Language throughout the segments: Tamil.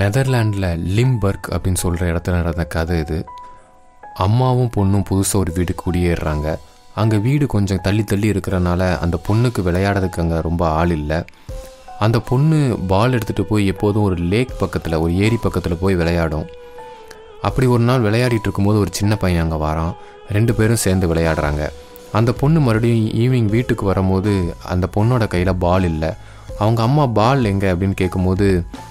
நெதர்லாண்டில் லிம்பர்க் அப்படின்னு சொல்கிற இடத்துல நடந்த கதை இது அம்மாவும் பொண்ணும் புதுசாக ஒரு வீடு குடியேறுறாங்க அங்கே வீடு கொஞ்சம் தள்ளி தள்ளி இருக்கிறனால அந்த பொண்ணுக்கு விளையாடுறதுக்கு அங்கே ரொம்ப ஆள் இல்லை அந்த பொண்ணு பால் எடுத்துகிட்டு போய் எப்போதும் ஒரு லேக் பக்கத்தில் ஒரு ஏரி பக்கத்தில் போய் விளையாடும் அப்படி ஒரு நாள் விளையாடிட்டு இருக்கும்போது ஒரு சின்ன பையன் அங்கே வரான் ரெண்டு பேரும் சேர்ந்து விளையாடுறாங்க அந்த பொண்ணு மறுபடியும் ஈவினிங் வீட்டுக்கு வரும்போது அந்த பொண்ணோட கையில் பால் இல்லை அவங்க அம்மா பால் எங்கே அப்படின்னு கேட்கும்போது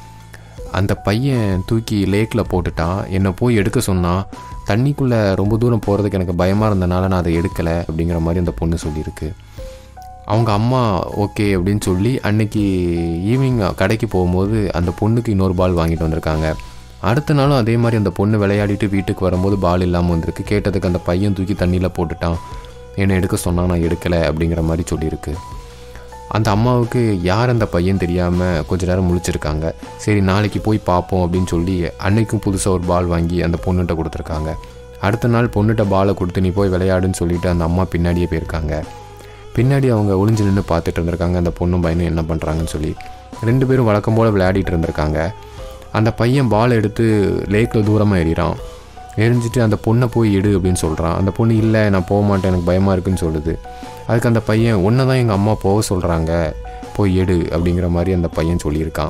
அந்த பையன் தூக்கி லேக்கில் போட்டுட்டான் என்னை போய் எடுக்க சொன்னான் தண்ணிக்குள்ளே ரொம்ப தூரம் போகிறதுக்கு எனக்கு பயமாக இருந்தனால நான் அதை எடுக்கலை அப்படிங்கிற மாதிரி அந்த பொண்ணு சொல்லியிருக்கு அவங்க அம்மா ஓகே அப்படின்னு சொல்லி அன்னைக்கு ஈவினிங் கடைக்கு போகும்போது அந்த பொண்ணுக்கு இன்னொரு பால் வாங்கிட்டு வந்திருக்காங்க அடுத்த நாளும் அதே மாதிரி அந்த பொண்ணு விளையாடிட்டு வீட்டுக்கு வரும்போது பால் இல்லாமல் வந்திருக்கு கேட்டதுக்கு அந்த பையன் தூக்கி தண்ணியில் போட்டுட்டான் என்னை எடுக்க சொன்னால் நான் எடுக்கலை அப்படிங்கிற மாதிரி சொல்லியிருக்கு அந்த அம்மாவுக்கு யார் அந்த பையன் தெரியாமல் கொஞ்ச நேரம் முழிச்சிருக்காங்க சரி நாளைக்கு போய் பார்ப்போம் அப்படின்னு சொல்லி அன்னைக்கும் புதுசாக ஒரு பால் வாங்கி அந்த பொண்ணுகிட்ட கொடுத்துருக்காங்க அடுத்த நாள் பொண்ணுகிட்ட பாலை கொடுத்து நீ போய் விளையாடுன்னு சொல்லிட்டு அந்த அம்மா பின்னாடியே போயிருக்காங்க பின்னாடி அவங்க ஒளிஞ்சு நின்று பார்த்துட்டு இருந்திருக்காங்க அந்த பொண்ணும் பையனும் என்ன பண்ணுறாங்கன்னு சொல்லி ரெண்டு பேரும் வழக்கம் போல் விளையாடிட்டு இருந்திருக்காங்க அந்த பையன் பால் எடுத்து லேக்கில் தூரமாக எறிகிறான் எரிஞ்சிட்டு அந்த பொண்ணை போய் எடு அப்படின்னு சொல்கிறான் அந்த பொண்ணு இல்லை நான் போக மாட்டேன் எனக்கு பயமாக இருக்குன்னு சொல்லுது அதுக்கு அந்த பையன் ஒன்றை தான் எங்கள் அம்மா போக சொல்கிறாங்க போய் எடு அப்படிங்கிற மாதிரி அந்த பையன் சொல்லியிருக்கான்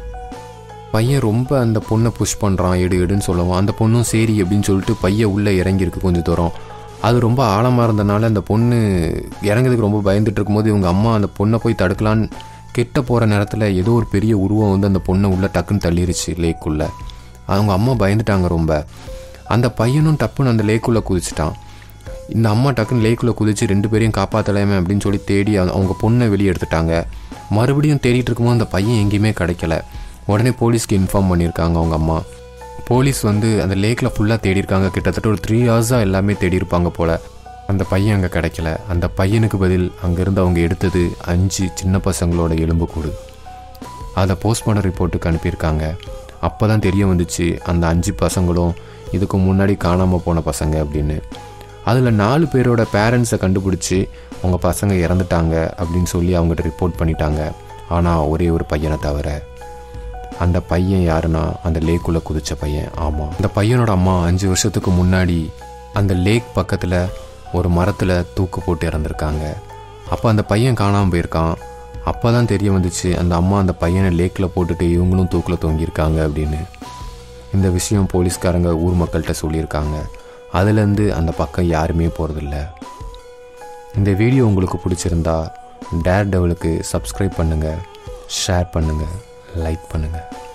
பையன் ரொம்ப அந்த பொண்ணை புஷ் பண்ணுறான் எடு எடுன்னு சொல்லுவான் அந்த பொண்ணும் சரி அப்படின்னு சொல்லிட்டு பையன் உள்ளே இறங்கியிருக்கு கொஞ்சம் தூரம் அது ரொம்ப ஆழமாக இருந்தனால அந்த பொண்ணு இறங்குறதுக்கு ரொம்ப பயந்துட்டு இருக்கும்போது இவங்க அம்மா அந்த பொண்ணை போய் தடுக்கலான்னு கிட்ட போகிற நேரத்தில் ஏதோ ஒரு பெரிய உருவம் வந்து அந்த பொண்ணை உள்ளே டக்குன்னு தள்ளிருச்சு லேக்குள்ளே அவங்க அம்மா பயந்துட்டாங்க ரொம்ப அந்த பையனும் டப்புன்னு அந்த லேக்குள்ளே குதிச்சிட்டான் இந்த அம்மா டக்குன்னு லேக்குள்ளே குதிச்சு ரெண்டு பேரையும் காப்பாற்றலாமே அப்படின்னு சொல்லி தேடி அவங்க- அவங்க பொண்ணை வெளியே எடுத்துட்டாங்க மறுபடியும் தேடிட்டு இருக்கும்போது அந்த பையன் எங்கேயுமே கிடைக்கல உடனே போலீஸ்க்கு இன்ஃபார்ம் பண்ணியிருக்காங்க அவங்க அம்மா போலீஸ் வந்து அந்த லேக்கில் ஃபுல்லாக தேடி இருக்காங்க கிட்டத்தட்ட ஒரு த்ரீ ஹவர்ஸாக எல்லாமே தேடி இருப்பாங்க போல் அந்த பையன் அங்கே கிடைக்கல அந்த பையனுக்கு பதில் அங்கேருந்து அவங்க எடுத்தது அஞ்சு சின்ன பசங்களோட எலும்புக்கூடு அதை போஸ்ட்மார்ட்டம் ரிப்போர்ட்டுக்கு அனுப்பியிருக்காங்க அப்போ தான் தெரிய வந்துச்சு அந்த அஞ்சு பசங்களும் இதுக்கு முன்னாடி காணாமல் போன பசங்க அப்படின்னு அதில் நாலு பேரோட பேரண்ட்ஸை கண்டுபிடிச்சி அவங்க பசங்க இறந்துட்டாங்க அப்படின்னு சொல்லி அவங்ககிட்ட ரிப்போர்ட் பண்ணிட்டாங்க ஆனால் ஒரே ஒரு பையனை தவிர அந்த பையன் யாருன்னா அந்த லேக்குள்ளே குதிச்ச பையன் ஆமாம் அந்த பையனோட அம்மா அஞ்சு வருஷத்துக்கு முன்னாடி அந்த லேக் பக்கத்தில் ஒரு மரத்தில் தூக்கு போட்டு இறந்துருக்காங்க அப்போ அந்த பையன் காணாமல் போயிருக்கான் அப்போ தான் தெரிய வந்துச்சு அந்த அம்மா அந்த பையனை லேக்கில் போட்டுட்டு இவங்களும் தூக்கில் தொங்கியிருக்காங்க அப்படின்னு இந்த விஷயம் போலீஸ்காரங்க ஊர் மக்கள்கிட்ட சொல்லியிருக்காங்க அதுலேருந்து அந்த பக்கம் யாருமே போகிறதில்ல இந்த வீடியோ உங்களுக்கு பிடிச்சிருந்தா டேர் டெவலுக்கு சப்ஸ்கிரைப் பண்ணுங்கள் ஷேர் பண்ணுங்கள் லைக் பண்ணுங்கள்